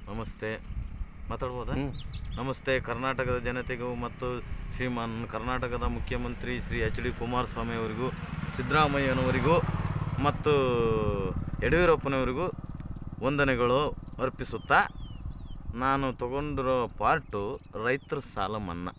ನಮಸ್ತೆ ಮಾತಾಡ್ಬೋದಾ ಹ್ಮ್. ನಮಸ್ತೆ ಕರ್ನಾಟಕದ ಜನತೆಗೂ ಮತ್ತು ಶ್ರೀಮಾನ್ ಕರ್ನಾಟಕದ ಮುಖ್ಯಮಂತ್ರಿ ಶ್ರೀ ಎಚ್ ಡಿ ಕುಮಾರಸ್ವಾಮಿ ಅವರಿಗೂ ಸಿದ್ದರಾಮಯ್ಯನವರಿಗೂ ಮತ್ತು ಯಡಿಯೂರಪ್ಪನವರಿಗೂ ವಂದನೆಗಳು ಅರ್ಪಿಸುತ್ತಾ ನಾನು ತಗೊಂಡಿರೋ ಪಾರ್ಟು ರೈತರ ಸಾಲ ಮನ್ನಾ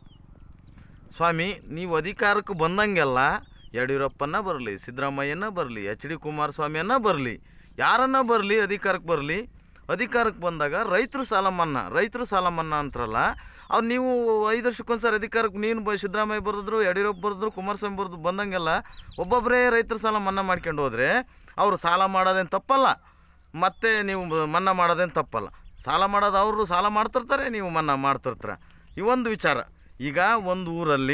ಸ್ವಾಮಿ ನೀವು ಅಧಿಕಾರಕ್ಕೆ ಬಂದಂಗೆಲ್ಲ ಯಡಿಯೂರಪ್ಪನ ಬರಲಿ ಸಿದ್ದರಾಮಯ್ಯನ ಬರಲಿ ಎಚ್ ಡಿ ಕುಮಾರಸ್ವಾಮಿಯನ್ನ ಬರಲಿ ಯಾರನ್ನ ಬರಲಿ ಅಧಿಕಾರಕ್ಕೆ ಬರಲಿ ಅಧಿಕಾರಕ್ಕೆ ಬಂದಾಗ ರೈತರು ಸಾಲ ಮನ್ನಾ ರೈತರು ಸಾಲ ಮನ್ನಾ ಅಂತಾರಲ್ಲ ಅವ್ರು ನೀವು ಐದು ವರ್ಷಕ್ಕೊಂದ್ಸರಿ ಅಧಿಕಾರಕ್ಕೆ ನೀನು ಬ ಸಿದ್ದರಾಮಯ್ಯ ಬರೆದ್ರು ಯಡಿಯೂರಪ್ಪ ಬರೆದ್ರು ಕುಮಾರಸ್ವಾಮಿ ಬರೆದು ಬಂದಂಗೆಲ್ಲ ಒಬ್ಬೊಬ್ಬರೇ ರೈತರ ಸಾಲ ಮನ್ನಾ ಮಾಡ್ಕೊಂಡು ಹೋದರೆ ಅವರು ಸಾಲ ಮಾಡೋದೇನು ತಪ್ಪಲ್ಲ ಮತ್ತೆ ನೀವು ಬ- ಮನ್ನಾ ಮಾಡೋದೇನು ತಪ್ಪಲ್ಲ ಸಾಲ ಮಾಡೋದು ಅವರು ಸಾಲ ಮಾಡ್ತಿರ್ತಾರೆ ನೀವು ಮನ್ನಾ ಮಾಡ್ತಿರ್ತಾರೆ ಈ ಒಂದು ವಿಚಾರ ಈಗ ಒಂದು ಊರಲ್ಲಿ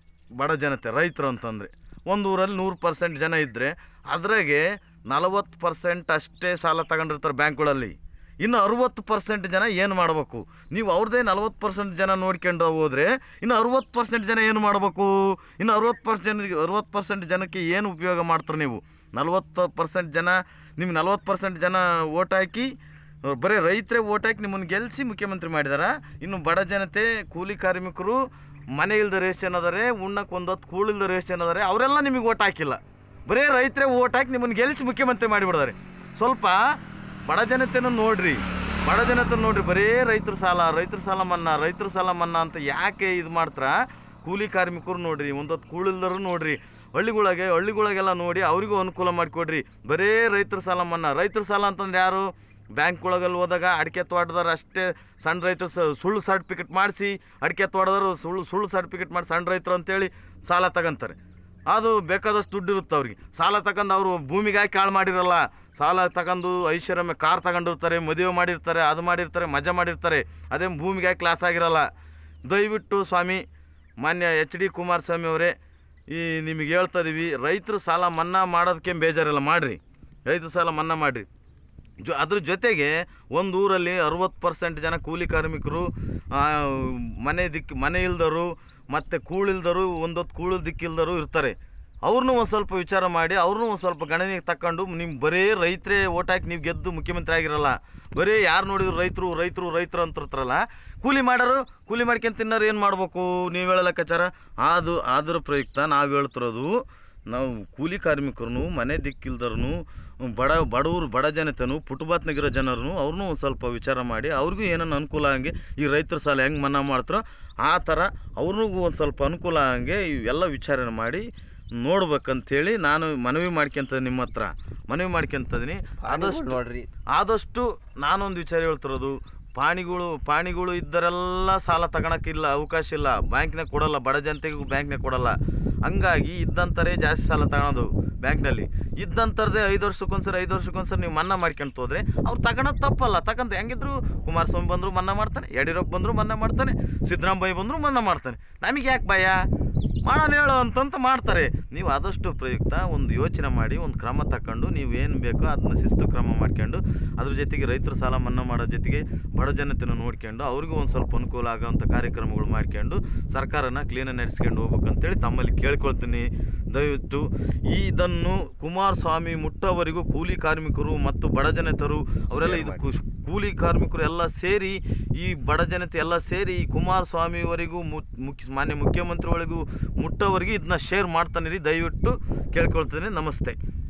ಬಡ ಜನತೆ ರೈತರು ಅಂತಂದರೆ ಒಂದು ಊರಲ್ಲಿ ನೂರು ಪರ್ಸೆಂಟ್ ಜನ ಇದ್ದರೆ ಅದ್ರಾಗೆ ನಲವತ್ತು ಪರ್ಸೆಂಟ್ ಅಷ್ಟೇ ಸಾಲ ತಗೊಂಡಿರ್ತಾರೆ ಬ್ಯಾಂಕ್ಗಳಲ್ಲಿ ಇನ್ನು ಅರುವತ್ತು ಪರ್ಸೆಂಟ್ ಜನ ಏನು ಮಾಡಬೇಕು ನೀವು ಅವ್ರದ್ದೇ ನಲ್ವತ್ತು ಪರ್ಸೆಂಟ್ ಜನ ನೋಡ್ಕೊಂಡು ಹೋದರೆ ಇನ್ನು ಅರುವತ್ತು ಪರ್ಸೆಂಟ್ ಜನ ಏನು ಮಾಡಬೇಕು ಇನ್ನು ಅರುವತ್ತು ಪರ್ಸೆಂಟ್ ಅರುವತ್ತು ಪರ್ಸೆಂಟ್ ಜನಕ್ಕೆ ಏನು ಉಪಯೋಗ ಮಾಡ್ತಾರೆ ನೀವು ನಲ್ವತ್ತು ಪರ್ಸೆಂಟ್ ಜನ ನಿಮ್ಗೆ ನಲ್ವತ್ತು ಪರ್ಸೆಂಟ್ ಜನ ಓಟ್ ಹಾಕಿ ಅವ್ರು ಬರೀ ರೈತರೇ ಓಟ್ ಹಾಕಿ ನಿಮ್ಮನ್ನು ಗೆಲ್ಲಿಸಿ ಮುಖ್ಯಮಂತ್ರಿ ಮಾಡಿದಾರ ಇನ್ನು ಬಡ ಜನತೆ ಕೂಲಿ ಕಾರ್ಮಿಕರು ಮನೆ ಇಲ್ದ ರೇಷನ್ ಅದಾರೆ ಉಣ್ಣಕ್ಕೆ ಒಂದೊತ್ತು ಕೂಳಿಲ್ದ ರೇಷನ್ ಅದಾರೆ ಅವರೆಲ್ಲ ನಿಮಗೆ ಓಟ್ ಹಾಕಿಲ್ಲ ಬರೀ ರೈತರೇ ಓಟ್ ಹಾಕಿ ನಿಮ್ಮನ್ನು ಗೆಲ್ಲಿಸಿ ಮುಖ್ಯಮಂತ್ರಿ ಮಾಡಿಬಿಡ್ತಾರೆ ಸ್ವಲ್ಪ ಬಡ ಜನತೆನೂ ನೋಡ್ರಿ ಬಡ ಜನತೆ ನೋಡ್ರಿ ಬರೀ ರೈತರ ಸಾಲ ರೈತರ ಸಾಲ ಮನ್ನಾ ರೈತರ ಸಾಲ ಮನ್ನಾ ಅಂತ ಯಾಕೆ ಇದು ಮಾಡ್ತಾರ ಕೂಲಿ ಕಾರ್ಮಿಕರು ನೋಡ್ರಿ ಒಂದೊತ್ತು ಕೂಳಿಲ್ದರು ನೋಡ್ರಿ ಹಳ್ಳಿಗಳಿಗೆ ಹಳ್ಳಿಗಳಿಗೆಲ್ಲ ನೋಡಿ ಅವರಿಗೂ ಅನುಕೂಲ ಮಾಡಿಕೊಡ್ರಿ ಬರೀ ರೈತರ ಸಾಲ ಮನ್ನಾ ರೈತರ ಸಾಲ ಅಂತಂದ್ರೆ ಯಾರು ಬ್ಯಾಂಕ್ ಒಳಗಲ್ಲಿ ಹೋದಾಗ ಅಡಿಕೆ ತೋಟದವ್ರು ಅಷ್ಟೇ ಸಣ್ಣ ರೈತರು ಸ- ಸುಳ್ಳು ಸರ್ಟಿಫಿಕೇಟ್ ಮಾಡಿಸಿ ಅಡಿಕೆ ತೋಟದವರು ಸುಳ್ಳು ಸುಳ್ಳು ಸರ್ಟಿಫಿಕೇಟ್ ಮಾಡಿ ಸಣ್ಣ ರೈತರು ಅಂತೇಳಿ ಸಾಲ ತಗೊಂತಾರೆ ಅದು ಬೇಕಾದಷ್ಟು ದುಡ್ಡು ಇರುತ್ತೆ ಅವ್ರಿಗೆ ಸಾಲ ತಗೊಂಡು ಅವರು ಭೂಮಿಗೆ ಹಾಕಿ ಹಾಳು ಮಾಡಿರಲ್ಲ ಸಾಲ ತಗೊಂಡು ಐಶ್ವರ್ಯಮೆ ಕಾರ್ ತಗೊಂಡಿರ್ತಾರೆ ಮದುವೆ ಮಾಡಿರ್ತಾರೆ ಅದು ಮಾಡಿರ್ತಾರೆ ಮಜಾ ಮಾಡಿರ್ತಾರೆ ಅದೇ ಭೂಮಿಗೆ ಹಾಕಿ ಲಾಸ್ ಆಗಿರಲ್ಲ ದಯವಿಟ್ಟು ಸ್ವಾಮಿ ಮಾನ್ಯ ಎಚ್ ಡಿ ಕುಮಾರಸ್ವಾಮಿ ಅವರೇ ಈ ನಿಮಗೆ ಹೇಳ್ತಾ ಇದೀವಿ ರೈತರು ಸಾಲ ಮನ್ನಾ ಮಾಡೋದಕ್ಕೆ ಬೇಜಾರಿಲ್ಲ ಮಾಡಿರಿ ರೈತರ ಸಾಲ ಮನ್ನಾ ಮಾಡಿರಿ ಜೊ ಅದ್ರ ಜೊತೆಗೆ ಒಂದು ಊರಲ್ಲಿ ಅರುವತ್ತು ಪರ್ಸೆಂಟ್ ಜನ ಕೂಲಿ ಕಾರ್ಮಿಕರು ಆ, ಮನೆ ದಿಕ್ಕು ಮನೆ ಇಲ್ದರು ಮತ್ತು ಕೂಳಿಲ್ದರು ಒಂದೊತ್ತು ಕೂಳು ದಿಕ್ಕಿಲ್ದರು ಇರ್ತಾರೆ ಅವ್ರನ್ನೂ ಒಂದು ಸ್ವಲ್ಪ ವಿಚಾರ ಮಾಡಿ ಅವ್ರನ್ನೂ ಒಂದು ಸ್ವಲ್ಪ ಗಣನೆಗೆ ತಕ್ಕೊಂಡು ನಿಮ್ಮ ಬರೀ ರೈತರೇ ಓಟ್ ಹಾಕಿ ನೀವು ಗೆದ್ದು ಮುಖ್ಯಮಂತ್ರಿ ಆಗಿರಲ್ಲ ಬರೀ ಯಾರು ನೋಡಿದ್ರು ರೈತರು ರೈತರು ರೈತರು ಅಂತಿರ್ತಾರಲ್ಲ ಕೂಲಿ ಮಾಡೋರು ಕೂಲಿ ಮಾಡ್ಕೊಂತ ತಿನ್ನೋರು ಏನು ಮಾಡ್ಬೇಕು ನೀವು ಹೇಳೋ ಲೆಕ್ಕಾಚಾರ ಅದು ಅದ್ರ ಪ್ರಯುಕ್ತ ನಾವು ಹೇಳ್ತಿರೋದು ನಾವು ಕೂಲಿ ಕಾರ್ಮಿಕರನ್ನು ಮನೆ ದಿಕ್ಕಿಲ್ದರ್ನು ಬಡ ಬಡವರು ಬಡ ಜನತೆನು ಪುಟುಬಾತ್ನಾಗಿರೋ ಜನರನ್ನು ಅವ್ರನ್ನೂ ಒಂದು ಸ್ವಲ್ಪ ವಿಚಾರ ಮಾಡಿ ಅವ್ರಿಗೂ ಏನನ್ನ ಅನುಕೂಲ ಹಂಗೆ ಈ ರೈತರ ಸಾಲ ಹೆಂಗೆ ಮನ್ನಾ ಮಾಡ್ತಾರೋ ಆ ಥರ ಅವ್ರಿಗೂ ಒಂದು ಸ್ವಲ್ಪ ಅನುಕೂಲ ಹಂಗೆ ಇವೆಲ್ಲ ವಿಚಾರಣೆ ಮಾಡಿ ನೋಡ್ಬೇಕಂತೇಳಿ ನಾನು ಮನವಿ ಮಾಡ್ಕೊಂತ ನಿಮ್ಮ ಹತ್ರ ಮನವಿ ಮಾಡ್ಕೊಂತದೀನಿ ಆದಷ್ಟು ನೋಡ್ರಿ ಆದಷ್ಟು ನಾನೊಂದು ವಿಚಾರ ಹೇಳ್ತಿರೋದು ಪಾಣಿಗಳು ಪಾಣಿಗಳು ಇದ್ದರೆಲ್ಲ ಸಾಲ ತಗೊಳಕ್ಕಿಲ್ಲ ಅವಕಾಶ ಇಲ್ಲ ಬ್ಯಾಂಕ್ನಾಗ ಕೊಡಲ್ಲ ಬಡ ಜನತೆಗೂ ಬ್ಯಾಂಕ್ನಾಗ ಕೊಡಲ್ಲ ಹಂಗಾಗಿ ಇದ್ದಂಥರೇ ಜಾಸ್ತಿ ಸಾಲ ತಗೊಳೋದು ಬ್ಯಾಂಕ್ನಲ್ಲಿ ಇದ್ದಂಥರದೇ ಐದು ವರ್ಷಕ್ಕೊಂದ್ಸರಿ ಐದು ವರ್ಷಕ್ಕೊಂದ್ಸರಿ ನೀವು ಮನ್ನಾ ಮಾಡ್ಕೊಂತ ಹೋದ್ರೆ ಅವ್ರು ತಗೊಳೋದು ತಪ್ಪಲ್ಲ ತಗೊಂತ ಹೆಂಗಿದ್ರು ಕುಮಾರಸ್ವಾಮಿ ಬಂದರು ಮನ್ನಾ ಮಾಡ್ತಾನೆ ಯಡಿಯೂರಪ್ಪ ಬಂದರು ಮನ್ನಾ ಮಾಡ್ತಾನೆ ಸಿದ್ದರಾಮಯ್ಯ ಬಂದರು ಮನ್ನಾ ಮಾಡ್ತಾನೆ ನಮಗೆ ಯಾಕೆ ಭಯ ಮಾಡೋಣ ಹೇಳು ಅಂತಂತ ಮಾಡ್ತಾರೆ ನೀವು ಆದಷ್ಟು ಪ್ರಯುಕ್ತ ಒಂದು ಯೋಚನೆ ಮಾಡಿ ಒಂದು ಕ್ರಮ ತಗೊಂಡು ನೀವು ಏನು ಬೇಕೋ ಅದನ್ನ ಶಿಸ್ತು ಕ್ರಮ ಮಾಡ್ಕೊಂಡು ಅದ್ರ ಜೊತೆಗೆ ರೈತರ ಸಾಲ ಮನ್ನಾ ಮಾಡೋ ಜೊತೆಗೆ ಬಡ ಜನತೆನ ನೋಡ್ಕೊಂಡು ಅವ್ರಿಗೂ ಒಂದು ಸ್ವಲ್ಪ ಅನುಕೂಲ ಆಗೋವಂಥ ಕಾರ್ಯಕ್ರಮಗಳು ಮಾಡ್ಕೊಂಡು ಸರ್ಕಾರನ ಕ್ಲೀನಾಗಿ ನಡೆಸ್ಕೊಂಡು ಹೋಗ್ಬೇಕಂತೇಳಿ ತಮ್ಮಲ್ಲಿ ಕೇಳ್ಕೊಳ್ತೀನಿ ದಯವಿಟ್ಟು ಈ ಇದನ್ನು ಕುಮಾರಸ್ವಾಮಿ ಮುಟ್ಟವರೆಗೂ ಕೂಲಿ ಕಾರ್ಮಿಕರು ಮತ್ತು ಬಡ ಜನತರು ಅವರೆಲ್ಲ ಇದು ಕು- ಕೂಲಿ ಕಾರ್ಮಿಕರು ಎಲ್ಲ ಸೇರಿ ಈ ಬಡ ಜನತೆ ಎಲ್ಲ ಸೇರಿ ಈ ಕುಮಾರಸ್ವಾಮಿವರೆಗೂ ಮು ಮುಖ್ಯ ಮಾನ್ಯ ಮುಖ್ಯಮಂತ್ರಿಗಳಿಗೂ ಮುಟ್ಟವರೆಗೂ ಇದನ್ನ ಶೇರ್ ಮಾಡ್ತಾನೆ ದಯವಿಟ್ಟು ಕೇಳ್ಕೊಳ್ತೀನಿ ನಮಸ್ತೆ